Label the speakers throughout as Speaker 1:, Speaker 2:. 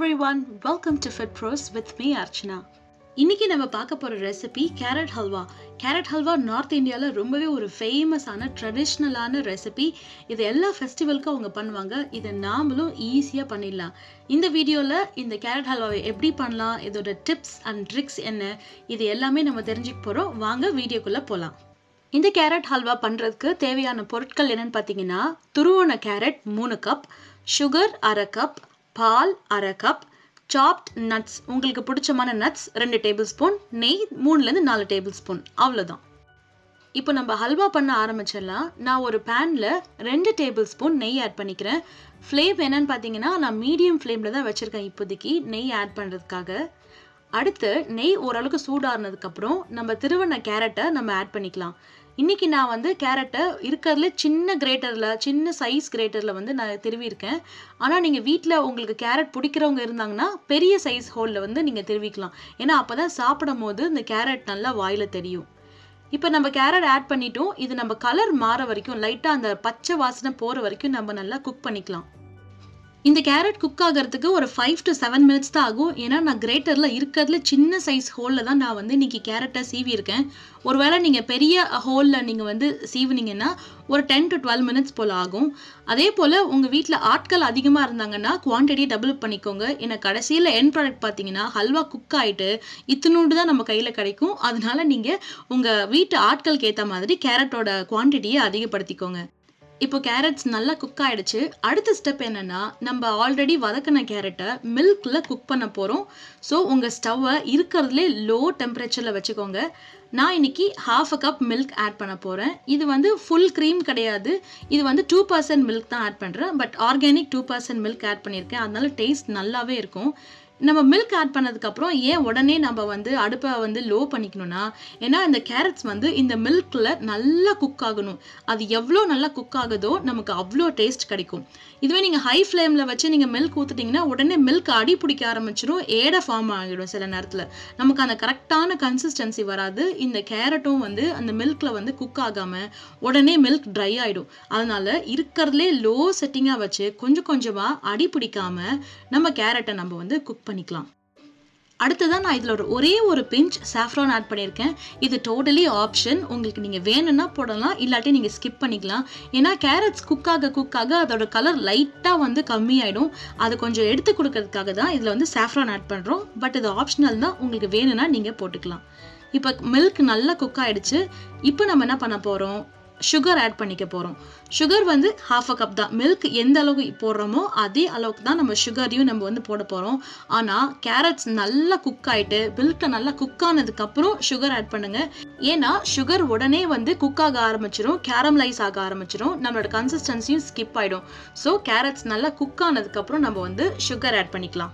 Speaker 1: every one welcome to fit bros with me Archana இன்னைக்கு நம்ம பார்க்க போகிற recipe carrot halwa carrot halwa north இந்தியாவில் ரொம்பவே ஒரு ஃபேமஸான ட்ரெடிஷ்னலான ரெசிபி இது எல்லா ஃபெஸ்டிவலுக்கும் அவங்க பண்ணுவாங்க இதை நாமளும் ஈஸியாக பண்ணிடலாம் இந்த வீடியோவில் இந்த கேரட் ஹல்வாவை எப்படி பண்ணலாம் இதோட டிப்ஸ் அண்ட் ட்ரிக்ஸ் என்ன இது எல்லாமே நம்ம தெரிஞ்சுக்க போகிறோம் வாங்க வீடியோக்குள்ளே போகலாம் இந்த கேரட் ஹல்வா பண்ணுறதுக்கு தேவையான பொருட்கள் என்னன்னு பார்த்தீங்கன்னா துருவன கேரட் மூணு கப் சுகர் அரை கப் பால் அரை கப் சாப்ட் நட்ஸ் உங்களுக்கு பிடிச்சமான நட்ஸ் ரெண்டு டேபிள் ஸ்பூன் நெய் மூணுலேருந்து நாலு டேபிள் ஸ்பூன் அவ்வளோதான் இப்போ நம்ம ஹல்வா பண்ண ஆரம்பிச்சிடலாம் நான் ஒரு பேனில் ரெண்டு டேபிள் ஸ்பூன் நெய் ஆட் பண்ணிக்கிறேன் ஃப்ளேம் என்னன்னு பார்த்தீங்கன்னா நான் மீடியம் ஃப்ளேமில் தான் வச்சுருக்கேன் இப்போதைக்கு நெய் ஆட் பண்ணுறதுக்காக அடுத்து நெய் ஓரளவுக்கு சூடாறினதுக்கப்புறம் நம்ம திருவண்ண கேரட்டை நம்ம ஆட் பண்ணிக்கலாம் இன்னைக்கு நான் வந்து கேரட்டை இருக்கிறதுல சின்ன கிரேட்டரில் சின்ன சைஸ் கிரேட்டரில் வந்து நான் திருவியிருக்கேன் ஆனால் நீங்கள் வீட்டில் உங்களுக்கு கேரட் பிடிக்கிறவங்க இருந்தாங்கன்னா பெரிய சைஸ் ஹோலில் வந்து நீங்கள் திருவிக்கலாம் ஏன்னா அப்போ தான் சாப்பிடும் போது இந்த கேரட் நல்லா வாயில் தெரியும் இப்போ நம்ம கேரட் ஆட் பண்ணிட்டோம் இது நம்ம கலர் மாற வரைக்கும் லைட்டாக அந்த பச்சை வாசனை போகிற வரைக்கும் நம்ம நல்லா குக் பண்ணிக்கலாம் இந்த கேரட் குக் ஆகிறதுக்கு ஒரு ஃபைவ் டு செவன் மினிட்ஸ் தான் ஆகும் ஏன்னா நான் கிரேட்டரில் இருக்கிறதுல சின்ன சைஸ் ஹோலில் தான் நான் வந்து இன்றைக்கி கேரட்டை சீவியிருக்கேன் ஒருவேளை நீங்கள் பெரிய ஹோலில் நீங்கள் வந்து சீவினீங்கன்னா ஒரு டென் டு டுவெல் மினிட்ஸ் போல் ஆகும் அதே போல் உங்கள் வீட்டில் ஆட்கள் அதிகமாக இருந்தாங்கன்னா குவான்டிட்டி டபுள் பண்ணிக்கோங்க ஏன்னா கடைசியில் என் ப்ராடக்ட் பார்த்தீங்கன்னா ஹல்வா குக் ஆகிட்டு இத்தினூண்டு தான் நம்ம கையில் கிடைக்கும் அதனால நீங்கள் உங்கள் வீட்டு ஆட்களுக்கு ஏற்ற மாதிரி கேரட்டோட குவான்டிட்டியை அதிகப்படுத்திக்கோங்க இப்போ கேரட்ஸ் நல்லா குக் ஆயிடுச்சு அடுத்த ஸ்டெப் என்னன்னா நம்ம ஆல்ரெடி வதக்கின கேரட்டை மில்கில் குக் பண்ண போகிறோம் ஸோ உங்கள் ஸ்டவ்வை இருக்கிறதுலே லோ டெம்பரேச்சரில் வச்சுக்கோங்க நான் இன்னைக்கு half a cup milk add பண்ண போகிறேன் இது வந்து ஃபுல் க்ரீம் கிடையாது இது வந்து டூ பர்சன்ட் மில்க் தான் ஆட் பண்ணுறேன் but organic two percent milk add பண்ணியிருக்கேன் அதனால டேஸ்ட் நல்லாவே இருக்கும் நம்ம மில்க் ஆட் பண்ணதுக்கப்புறம் ஏன் உடனே நம்ம வந்து அடுப்பை வந்து லோ பண்ணிக்கணும்னா ஏன்னா இந்த கேரட்ஸ் வந்து இந்த மில்கில் நல்லா குக் ஆகணும் அது எவ்வளோ நல்லா குக் ஆகுதோ நமக்கு அவ்வளோ டேஸ்ட் கிடைக்கும் இதுவே நீங்கள் ஹை ஃப்ளேமில் வச்சு நீங்கள் மில்க் ஊற்றுட்டிங்கன்னா உடனே மில்க் அடி பிடிக்க ஆரம்பிச்சிடும் ஏடை ஃபார்ம் ஆகிடும் சில நேரத்தில் நமக்கு அந்த கரெக்டான கன்சிஸ்டன்சி வராது இந்த கேரட்டும் வந்து அந்த மில்கில் வந்து குக் ஆகாமல் உடனே மில்க் ட்ரை ஆகிடும் அதனால இருக்கிறதுலே லோ செட்டிங்காக வச்சு கொஞ்சம் கொஞ்சமாக அடி பிடிக்காம நம்ம கேரட்டை நம்ம வந்து குக் பண்ணிக்கலாம் அடுத்ததான் நான் இதில் ஒரு ஒரே ஒரு பிஞ்ச் சாஃப்ரான் ஆட் பண்ணியிருக்கேன் இது டோட்டலி ஆப்ஷன் உங்களுக்கு நீங்கள் வேணும்னா போடலாம் இல்லாட்டி நீங்கள் ஸ்கிப் பண்ணிக்கலாம் ஏன்னா கேரட்ஸ் குக் ஆக குக் ஆக அதோட கலர் லைட்டாக வந்து கம்மியாயிடும் அது கொஞ்சம் எடுத்து கொடுக்கறதுக்காக தான் இதில் வந்து சாஃப்ரான் ஆட் பண்ணுறோம் பட் இது ஆப்ஷனல் தான் உங்களுக்கு வேணும்னா நீங்கள் போட்டுக்கலாம் இப்போ மில்க் நல்லா குக் ஆயிடுச்சு இப்போ நம்ம என்ன பண்ண போகிறோம் சுகர் ஆட் பண்ணிக்க போகிறோம் சுகர் வந்து ஹாஃப் அ கப் தான் மில்க் எந்த அளவுக்கு போடுறோமோ அதே அளவுக்கு தான் நம்ம சுகரையும் நம்ம வந்து போட போகிறோம் ஆனால் கேரட்ஸ் நல்லா குக் ஆகிட்டு மில்க்கை நல்லா குக் ஆனதுக்கப்புறம் சுகர் ஆட் பண்ணுங்கள் ஏன்னா சுகர் உடனே வந்து குக் ஆக ஆரம்பிச்சிடும் கேரமலைஸ் ஆக ஆரம்பிச்சிடும் நம்மளோட கன்சிஸ்டன்சியும் ஸ்கிப் ஆகிடும் ஸோ கேரட்ஸ் நல்லா குக் ஆனதுக்கப்புறம் நம்ம வந்து சுகர் ஆட் பண்ணிக்கலாம்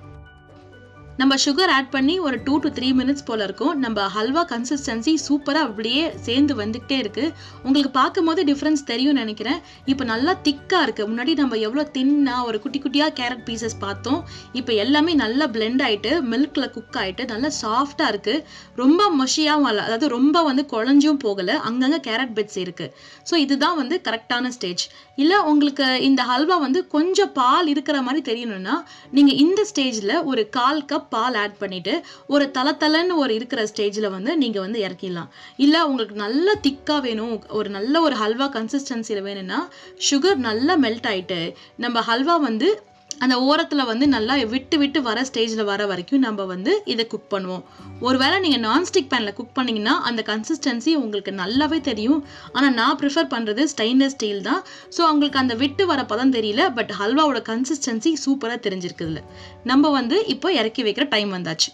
Speaker 1: நம்ம சுகர் ஆட் பண்ணி ஒரு டூ டு த்ரீ மினிட்ஸ் போல் இருக்கும் நம்ம ஹல்வா கன்சிஸ்டன்சி சூப்பராக அப்படியே சேர்ந்து வந்துக்கிட்டே இருக்குது உங்களுக்கு பார்க்கும் போது டிஃப்ரென்ஸ் தெரியும்னு நினைக்கிறேன் இப்போ நல்லா திக்காக இருக்குது முன்னாடி நம்ம எவ்வளோ தின்னாக ஒரு குட்டி குட்டியாக கேரட் பீசஸ் பார்த்தோம் இப்போ எல்லாமே நல்லா பிளெண்ட் ஆகிட்டு மில்கில் குக் ஆகிட்டு நல்லா சாஃப்டாக இருக்குது ரொம்ப மொஷியாகவும் இல்லை அதாவது ரொம்ப வந்து குழஞ்சும் போகலை அங்கங்கே கேரட் பெட்ஸ் இருக்குது ஸோ இதுதான் வந்து கரெக்டான ஸ்டேஜ் இல்லை உங்களுக்கு இந்த ஹல்வா வந்து கொஞ்சம் பால் இருக்கிற மாதிரி தெரியணும்னா நீங்கள் இந்த ஸ்டேஜில் ஒரு கால் கப் பால் ஆட் பண்ணிட்டு ஒரு தலை தலைன்னு ஒரு இருக்கிற ஸ்டேஜில் வந்து நீங்கள் வந்து இறக்கிடலாம் இல்லை உங்களுக்கு நல்லா திக்காக வேணும் ஒரு நல்ல ஒரு ஹல்வா கன்சிஸ்டன்சியில் வேணும்னா சுகர் நல்லா மெல்ட் ஆகிட்டு நம்ம ஹல்வா வந்து அந்த ஓரத்தில் வந்து நல்லா விட்டு விட்டு வர ஸ்டேஜில் வர வரைக்கும் நம்ம வந்து இதை குக் பண்ணுவோம் ஒருவேளை நீங்கள் நான்ஸ்டிக் பேனில் குக் பண்ணிங்கன்னா அந்த கன்சிஸ்டன்சி உங்களுக்கு நல்லாவே தெரியும் ஆனால் நான் ப்ரிஃபர் பண்ணுறது ஸ்டெயின்லெஸ் ஸ்டீல் தான் ஸோ அவங்களுக்கு அந்த விட்டு வர பதம் தெரியல பட் ஹல்வாவோட கன்சிஸ்டன்சி சூப்பராக தெரிஞ்சிருக்குதுல நம்ம வந்து இப்போ இறக்கி வைக்கிற டைம் வந்தாச்சு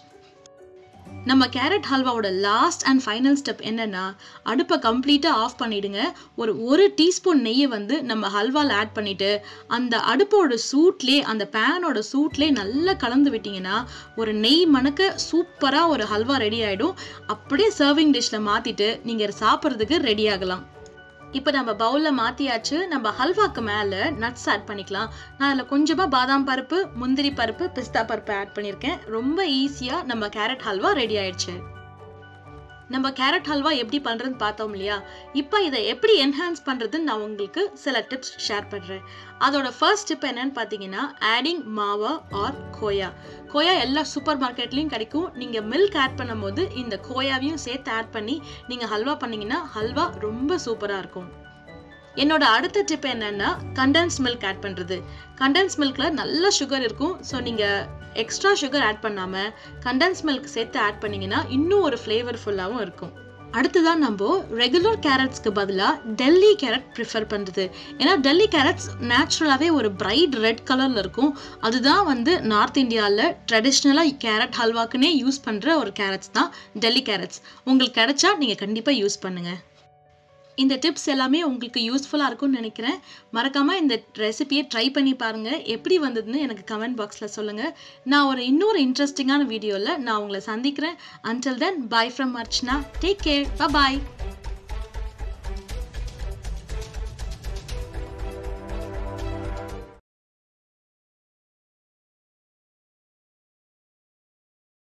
Speaker 1: நம்ம கேரட் ஹல்வாவோட லாஸ்ட் அண்ட் ஃபைனல் ஸ்டெப் என்னன்னா அடுப்பை கம்ப்ளீட்டாக ஆஃப் பண்ணிடுங்க ஒரு ஒரு டீஸ்பூன் நெய்யை வந்து நம்ம ஹல்வாவில் ஆட் பண்ணிட்டு அந்த அடுப்போட சூட்லே அந்த பேனோட சூட்லே நல்லா கலந்து விட்டிங்கன்னா ஒரு நெய் மணக்க சூப்பராக ஒரு ஹல்வா ரெடி ஆகிடும் அப்படியே சர்விங் டிஷ்ஷில் மாற்றிட்டு நீங்கள் சாப்பிட்றதுக்கு ரெடி ஆகலாம் இப்போ நம்ம பவுலில் மாற்றியாச்சு நம்ம ஹல்வாக்கு மேலே நட்ஸ் ஆட் பண்ணிக்கலாம் நான் அதில் கொஞ்சமாக பாதாம் பருப்பு முந்திரி பருப்பு பிஸ்தா பருப்பு ஆட் பண்ணியிருக்கேன் ரொம்ப ஈஸியாக நம்ம கேரட் ஹல்வா ரெடி ஆயிடுச்சு நம்ம கேரட் ஹல்வா எப்படி பண்ணுறதுன்னு பார்த்தோம் இல்லையா இப்போ இதை எப்படி என்ஹான்ஸ் பண்ணுறதுன்னு நான் உங்களுக்கு சில டிப்ஸ் ஷேர் பண்ணுறேன் அதோட ஃபர்ஸ்ட் டிப் என்னன்னு பார்த்தீங்கன்னா ஆடிங் மாவா ஆர் கோயா கோயா எல்லா சூப்பர் மார்க்கெட்லேயும் கிடைக்கும் நீங்கள் மில்க் ஆட் பண்ணும்போது இந்த கோயாவையும் சேர்த்து ஆட் பண்ணி நீங்கள் ஹல்வா பண்ணீங்கன்னா ஹல்வா ரொம்ப சூப்பராக இருக்கும் என்னோட அடுத்த டிப் என்னன்னா கண்டென்ஸ் மில்க் ஆட் பண்ணுறது கண்டென்ஸ் மில்க்ல நல்ல சுகர் இருக்கும் ஸோ நீங்கள் எக்ஸ்ட்ரா சுகர் ஆட் பண்ணாமல் கண்டென்ஸ் மில்க் சேர்த்து ஆட் பண்ணீங்கன்னா இன்னும் ஒரு ஃப்ளேவர்ஃபுல்லாகவும் இருக்கும் அடுத்ததான் நம்ம ரெகுலர் கேரட்ஸ்க்கு பதிலாக டெல்லி கேரட் ப்ரிஃபர் பண்ணுறது ஏன்னா டெல்லி கேரட்ஸ் நேச்சுரலாகவே ஒரு பிரைட் ரெட் கலரில் இருக்கும் அதுதான் வந்து நார்த் இந்தியாவில் ட்ரெடிஷ்னலாக கேரட் ஹல்வாக்குன்னே யூஸ் பண்ணுற ஒரு கேரட்ஸ் தான் டெல்லி கேரட்ஸ் உங்களுக்கு கிடைச்சா நீங்கள் கண்டிப்பாக யூஸ் பண்ணுங்கள் இந்த டிப்ஸ் எல்லாமே உங்களுக்கு யூஸ்ஃபுல்லாக இருக்கும்னு நினைக்கிறேன் மறக்காமல் இந்த ரெசிபியை ட்ரை பண்ணி பாருங்கள் எப்படி வந்ததுன்னு எனக்கு கமெண்ட் பாக்ஸில் சொல்லுங்கள் நான் ஒரு இன்னொரு இன்ட்ரெஸ்டிங்கான வீடியோவில் நான் உங்களை சந்திக்கிறேன் until then bye from Archana take care bye